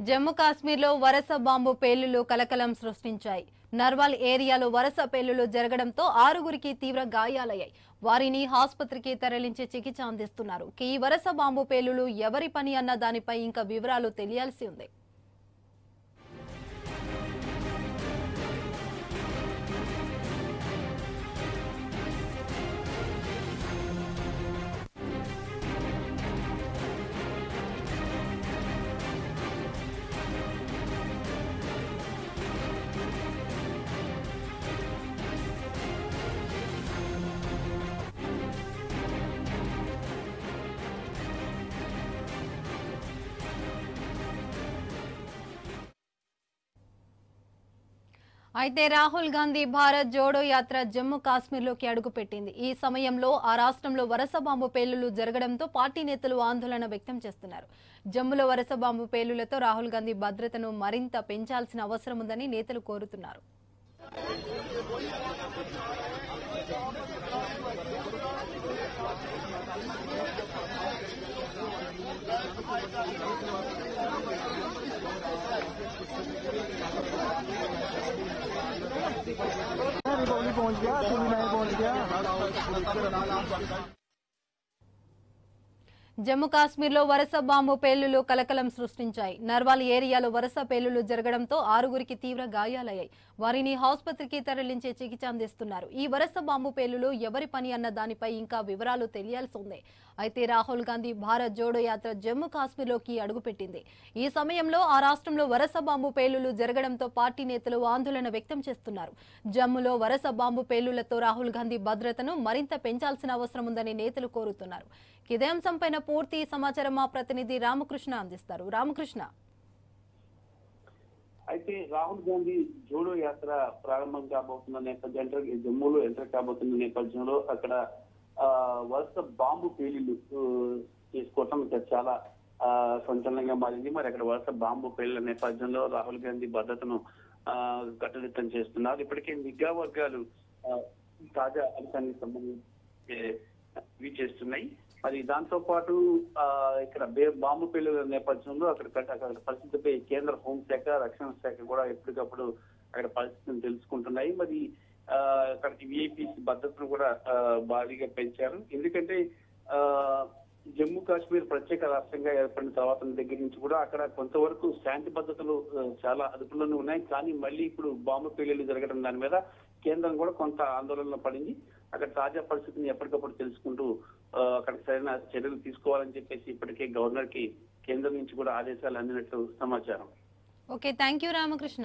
జమ్మూ కాశ్మీర్లో వరుస బాంబు పేలుళ్లు కలకలం సృష్టించాయి నర్వాల్ ఏరియాలో వరుస పేలుళ్లు జరగడంతో ఆరుగురికి తీవ్ర గాయాలయ్యాయి వారిని ఆసుపత్రికి తరలించి చికిత్స అందిస్తున్నారు ఈ వరుస బాంబు పేలుళ్లు ఎవరి పని అన్న దానిపై ఇంకా వివరాలు తెలియాల్సి ఉంది అయితే రాహుల్ గాంధీ భారత్ జోడో యాత్ర జమ్మూ కాశ్మీర్లోకి అడుగుపెట్టింది ఈ సమయంలో ఆ రాష్ట్రంలో వరుస బాంబు పేలుళ్లు జరగడంతో పార్టీ నేతలు ఆందోళన వ్యక్తం చేస్తున్నారు జమ్ములో వరుస బాంబు పేలుళ్లతో రాహుల్ గాంధీ భద్రతను మరింత పెంచాల్సిన అవసరం ఉందని నేతలు కోరుతున్నారు रिकॉर्डिंग पहुंच गया टीवी नाइन पहुंच गया జమ్మూ కాశ్మీర్లో వరుస బాంబు పేలుళ్లు కలకలం సృష్టించాయి నర్వాల్ ఏరియాలో వరుస పేలుళ్లు జరగడంతో ఆరుగురికి తీవ్ర గాయాలయ్యాయి వారిని ఆసుపత్రికి తరలించి చికిత్స అందిస్తున్నారు ఈ వరుస బాంబు పేలుళ్లు ఎవరి పని అన్న దానిపై ఇంకా వివరాలు తెలియాల్సి ఉంది అయితే రాహుల్ గాంధీ భారత్ జోడో యాత్ర జమ్మూ కాశ్మీర్లోకి అడుగుపెట్టింది ఈ సమయంలో ఆ రాష్ట్రంలో వరుస బాంబు పేలుళ్లు జరగడంతో పార్టీ నేతలు ఆందోళన వ్యక్తం చేస్తున్నారు జమ్ములో వరుస బాంబు పేలుళ్లతో రాహుల్ గాంధీ భద్రతను మరింత పెంచాల్సిన అవసరం ఉందని నేతలు కోరుతున్నారు ఇదే అంశంపైన పూర్తి సమాచారం మా ప్రతినిధి రామకృష్ణ అందిస్తారు రామకృష్ణ అయితే రాహుల్ గాంధీ జోడో యాత్ర ప్రారంభం కాబోతున్న నేపథ్యం ఎంటర్ జమ్మూలో ఎంటర్ కాబోతున్న నేపథ్యంలో అక్కడ ఆ, వరుస బాంబు పేలిళ్లు ఆ, చేసుకోవటం ఇక్కడ చాలా ఆ, సంచలనంగా మారింది మరి అక్కడ వరుస బాంబు పేలిన నేపథ్యంలో రాహుల్ గాంధీ భద్రతను ఆ, కట్టుదిట్టం చేస్తున్నారు ఇప్పటికే నిఘా వర్గాలు ఆ, తాజా అంశానికి సంబంధించి ఇవి చేస్తున్నాయి మరి దాంతో పాటు ఆ, ఇక్కడ బే- బాంబు పేలుల నేపథ్యంలో అక్కడ కట్ట- అక్కడ పరిస్థితిపై కేంద్ర హోంశాఖ రక్షణ శాఖ కూడా ఎప్పటికప్పుడు అక్కడ పరిస్థితిని తెలుసుకుంటున్నాయి మరి ఆ, అక్కడికి విఐపి భద్రతను కూడా ఆ, భారీగా పెంచారు ఎందుకంటే ఆ జమ్మూ కాశ్మీర్ ప్రత్యేక రాష్ట్రంగా ఏర్పడిన తర్వాత దగ్గర నుంచి కూడా అక్కడ కొంతవరకు శాంతి భద్రతలు ఆ, చాలా అదుపులోనే ఉన్నాయి కానీ మళ్ళీ ఇప్పుడు బాంబు పేలులు జరగడం దాని మీద కేంద్రం కూడా కొంత ఆందోళనలో పడింది అక్కడ తాజా పరిస్థితిని ఎప్పటికప్పుడు తెలుసుకుంటూ ఆ, అక్కడ సరైన చర్యలు తీసుకోవాలని చెప్పేసి ఇప్పటికే గవర్నర్ కి కేంద్రం నుంచి కూడా ఆదేశాలు అందినట్లు సమాచారం okay thank you Ramakrishna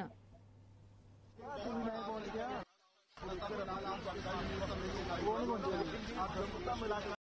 TV nine पहुंच गया